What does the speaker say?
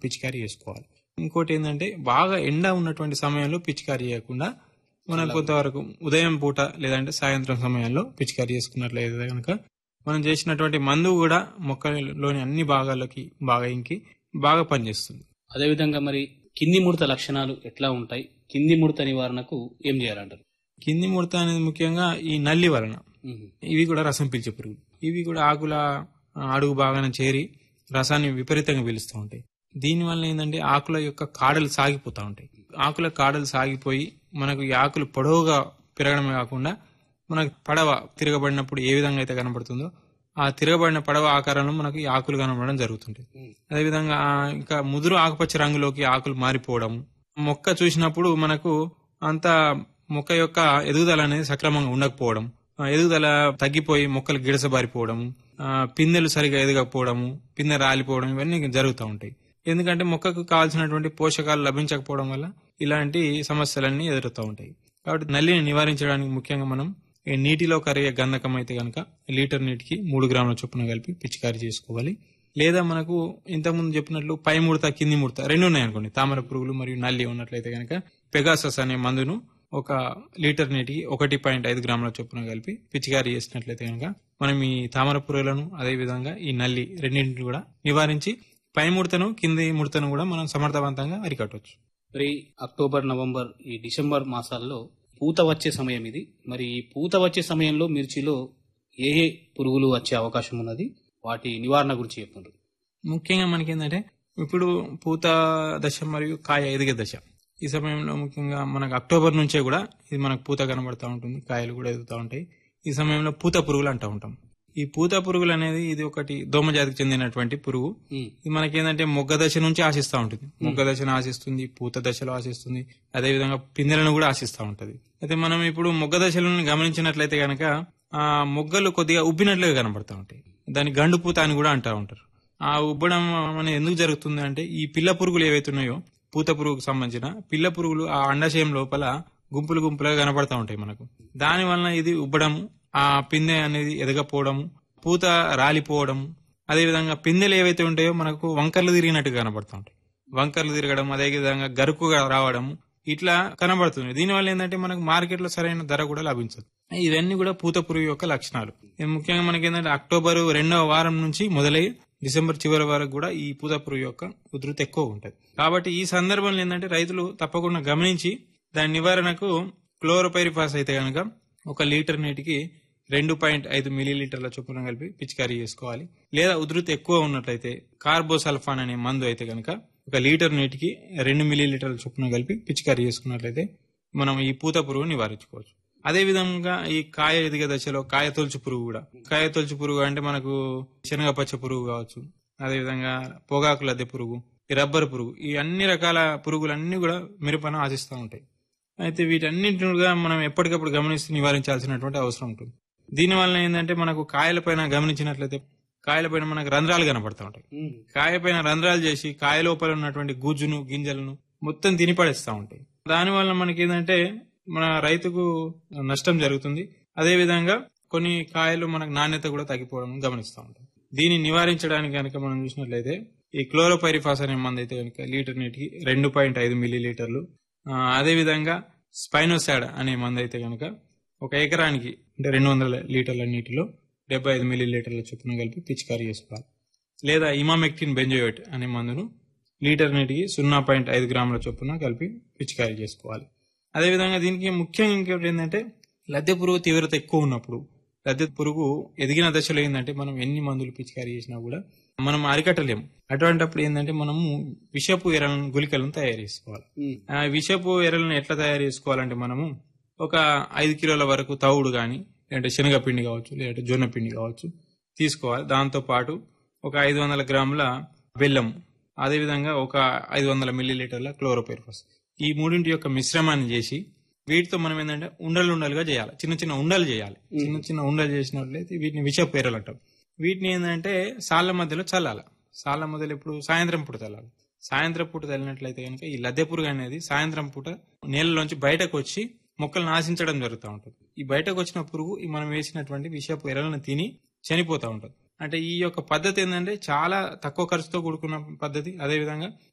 పిచికారీ చేసుకోవాలి ఇంకోటి ఏంటంటే బాగా ఎండ ఉన్నటువంటి సమయంలో పిచికారీ చేయకుండా మనం కొంతవరకు ఉదయం పూట లేదంటే సాయంత్రం సమయంలో పిచికారీ చేసుకున్నట్లయితే కనుక మనం చేసినటువంటి మందు కూడా మొక్కలోని అన్ని భాగాలకి బాగా ఇంకి బాగా పనిచేస్తుంది అదేవిధంగా మరి కింది ముడత లక్షణాలు ఎట్లా ఉంటాయి కింది ముడత నివారణకు ఏం చేయాలంటారు కింది ముడత అనేది ముఖ్యంగా ఈ నల్లి వలన మ్మ్. ఇవి కూడా రసం పీల్చే పురుగు ఇవి కూడా ఆకుల ఆ, అడుగు భాగాన చేరి రసాన్ని విపరీతంగా పీలుస్తూ ఉంటాయి దీనివల్ల ఏంటంటే ఆకుల యొక్క కాడలు సాగిపోతూ ఉంటాయి ఆకుల కాడలు సాగిపోయి మనకు ఈ ఆకులు పొడవుగా పెరగడమే కాకుండా మనకు పడవ తిరగబడినప్పుడు ఏ విధంగా అయితే కనబడుతుందో ఆ తిరగబడిన పడవ ఆకారంలో మనకు ఈ ఆకులు కనబడడం జరుగుతుంటాయి అదేవిధంగా ఆ, ఇంకా ముదురు ఆకుపచ్చ రంగులోకి ఆకులు మారిపోవడం మొక్క చూసినప్పుడు మనకు అంత మొక్క యొక్క ఎదుగుదల అనేది సక్రమంగా ఉండకపోవడం ఆ, ఎదుగుదల తగ్గిపోయి మొక్కలు గిడసబారిపోవడం ఆ, పిందెలు సరిగా ఎదగకపోవడము పిందె రాలిపోవడం ఇవన్నీ జరుగుతూ ఉంటాయి ఎందుకంటే మొక్కకు కావాల్సినటువంటి పోషకాలు లభించకపోవడం వల్ల ఇలాంటి సమస్యలన్నీ ఎదురుతూ ఉంటాయి కాబట్టి నల్లిని నివారించడానికి ముఖ్యంగా మనం ఈ నీటిలో కరిగే గంధకం అయితే కనుక లీటర్ నీటికి మూడు గ్రాముల చొప్పున కలిపి పిచికారీ చేసుకోవాలి లేదా మనకు ఇంతకుముందు చెప్పినట్లు పై ముడత కింది ముడత రెండు ఉన్నాయి అనుకోండి తామర పురుగులు మరియు నల్లి ఉన్నట్లయితే కనుక పెగాసస్ అనే మందును ఒక లీటర్ నీటికి ఒకటి పాయింట్ ఐదు గ్రాముల చొప్పున కలిపి పిచికారీ చేసినట్లయితే కనుక మనం ఈ తామర పురుగులను అదే విధంగా ఈ నల్లి రెండింటిని కూడా నివారించి పై ముడతను కింది ముడతను కూడా మనం సమర్థవంతంగా అరికట్టవచ్చు మరి అక్టోబర్ నవంబర్ ఈ డిసెంబర్ మాసాల్లో పూత వచ్చే సమయం ఇది మరి ఈ పూత వచ్చే సమయంలో మిర్చిలో ఏ ఏ పురుగులు వచ్చే అవకాశం ఉన్నది వాటి నివారణ గురించి చెప్పండి ముఖ్యంగా మనకి ఏంటంటే ఇప్పుడు పూత దశ మరియు కాయ ఎదిగే దశ ఈ సమయంలో ముఖ్యంగా మనకు అక్టోబర్ నుంచే కూడా ఇది మనకు పూత కనబడతా ఉంటుంది కాయలు కూడా ఎదుగుతూ ఉంటాయి ఈ సమయంలో పూత పురుగులు అంటూ ఉంటాం ఈ పూత పురుగులు అనేది ఇది ఒకటి దోమ జాతికి చెందినటువంటి పురుగు ఉమ్, ఇది మనకి ఏంటంటే మొగ్గ దశ నుంచి ఆశిస్తూ ఉంటుంది మొగ్గ దశను ఆశిస్తుంది పూత దశలో ఆశిస్తుంది అదే విధంగా పిందెలను కూడా ఆశిస్తూ ఉంటది అయితే మనం ఇప్పుడు మొగ్గ దశలను గమనించినట్లయితే కనుక ఆ మొగ్గలు కొద్దిగా ఉబ్బినట్లుగా కనబడతా ఉంటాయి దాన్ని గండు పూత అని కూడా అంటూ ఉంటారు ఆ ఉబ్బడం అనేది ఎందుకు జరుగుతుంది అంటే ఈ పిల్ల పురుగులు ఏవైతే ఉన్నాయో పూత పురుగుకు సంబంధించిన పిల్ల పురుగులు ఆ అండాశయం లోపల గుంపులు గుంపులుగా కనబడతా ఉంటాయి మనకు దాని వలన ఇది ఉబ్బడము ఆ పిందె అనేది ఎదగపోవడము పూత రాలిపోవడము అదేవిధంగా పిందెలు ఏవైతే ఉంటాయో మనకు వంకర్లు తిరిగినట్టుగా కనబడుతూ ఉంటాయి వంకర్లు తిరగడం అదే విధంగా గరుకుగా రావడం ఇట్లా కనబడుతుంది దీనివల్ల ఏంటంటే మనకు మార్కెట్లో సరైన ధర కూడా లభించదు ఇవన్నీ కూడా పూత పురుగు యొక్క లక్షణాలు ఇది ముఖ్యంగా మనకి ఏంటంటే అక్టోబర్ రెండవ వారం నుంచి మొదలై డిసెంబర్ చివరి వరకు కూడా ఈ పూత పురుగు యొక్క ఉధృతి ఎక్కువ ఉంటుంది కాబట్టి ఈ సందర్భంలో ఏంటంటే రైతులు తప్పకుండా గమనించి దాని నివారణకు క్లోరోపైరిఫాస్ అయితే కనుక ఒక లీటర్ నీటికి రెండు పాయింట్ ఐదు మిలీలీటర్ల చొప్పున కలిపి పిచికారీ చేసుకోవాలి లేదా ఉధృతి ఎక్కువ ఉన్నట్లయితే కార్బోసల్ఫాన్ అనే మందు అయితే కనుక ఒక లీటర్ నీటికి రెండు మిలీలీటర్ల చొప్పున కలిపి పిచికారీ చేసుకున్నట్లయితే మనం ఈ పూత పురుగు నివారించుకోవచ్చు అదే విధంగా ఈ కాయ ఎదిగే దశలో కాయ తొలుచు పురుగు కూడా కాయ తొలుచు పురుగు అంటే మనకు శనగ పచ్చ పురుగు కావచ్చు అదే విధంగా పొగాకు లద్దె పురుగు ఈ రబ్బర్ పురుగు ఈ అన్ని రకాల పురుగులన్నీ కూడా మిరపను ఆశిస్తూ ఉంటాయి అయితే వీటన్నింటిని కూడా మనం ఎప్పటికప్పుడు గమనిస్తూ నివారించాల్సినటువంటి అవసరం ఉంటుంది దీనివల్ల ఏంటంటే మనకు కాయలపైన గమనించినట్లయితే కాయలపైన మనకు రంధ్రాలు కనపడతా ఉంటాయి ఉమ్, కాయపైన రంధ్రాలు చేసి కాయ లోపల ఉన్నటువంటి గుజ్జును గింజలను మొత్తం తిని పడేస్తూ ఉంటాయి దానివల్ల మనకి ఏంటంటే మన రైతుకు నష్టం జరుగుతుంది అదే విధంగా కొన్ని కాయలు మనకు నాణ్యత కూడా తగ్గిపోవడం గమనిస్తూ ఉంటాం దీన్ని నివారించడానికి కనుక మనం చూసినట్లయితే ఈ క్లోరోపైరిఫాస్ అనే మందు అయితే కనుక లీటర్ నీటికి రెండు పాయింట్ ఐదు మిల్లీ లీటర్లు ఆ, అదే విధంగా స్పైనోసాడ్ అనే మందు అయితే కనుక ఒక ఎకరానికి అంటే రెండు వందల లీటర్ల నీటిలో డెబ్బై ఐదు మిల్లీ లీటర్ల చొప్పున కలిపి పిచికారీ చేసుకోవాలి లేదా ఇమామెక్టిన్ బెంజోయేట్ అనే మందును లీటర్ నీటికి సున్నా పాయింట్ ఐదు గ్రాముల చొప్పున కలిపి పిచికారీ చేసుకోవాలి అదేవిధంగా దీనికి ముఖ్యంగా ఇంకోటి ఏంటంటే లద్దె పురుగు తీవ్రత ఎక్కువ ఉన్నప్పుడు లద్దె పురుగు ఎదిగిన దశలో ఏంటంటే మనం ఎన్ని మందులు పిచికారీ చేసినా కూడా మనం అరికట్టలేము అటువంటిప్పుడు ఏంటంటే మనము విషపు ఎరలను గుళికలను తయారు చేసుకోవాలి ఉమ్, ఆ విషపు ఎరలను ఎట్లా తయారు చేసుకోవాలంటే మనము ఒక ఐదు కిలోల వరకు తవుడు కానీ లేదంటే శనగపిండి కావచ్చు లేదంటే జొన్న పిండి కావచ్చు తీసుకోవాలి దాంతో పాటు ఒక ఐదు వందల గ్రాముల బెల్లం అదేవిధంగా ఒక ఐదు వందల మిల్లీలీటర్ల క్లోరోపైర్ఫస్ ఈ మూడింటి యొక్క మిశ్రమాన్ని చేసి వీటితో మనం ఏంటంటే ఉండలు ఉండలుగా చేయాలి చిన్న చిన్న ఉండలు చేయాలి చిన్న చిన్న ఉండలు చేసినట్లయితే వీటిని విషపు ఎరలు అంటాం వీటిని ఏంటంటే సాళ్ళ మధ్యలో చల్లాలి సాళ్ళ మధ్యలో ఇప్పుడు సాయంత్రం పూట చల్లాలి సాయంత్రం పూట చల్లినట్లయితే కనుక ఈ లద్దె పురుగు అనేది సాయంత్రం పూట నీళ్ళలోంచి బయటకు వచ్చి మొక్కలను నాశించడం జరుగుతూ ఉంటుంది ఈ బయటకు వచ్చిన పురుగు ఈ మనం వేసినటువంటి విషపు ఎరలను తిని చనిపోతూ ఉంటుంది అంటే ఈ యొక్క పద్ధతి ఏంటంటే చాలా తక్కువ ఖర్చుతో కూడుకున్న పద్ధతి అదేవిధంగా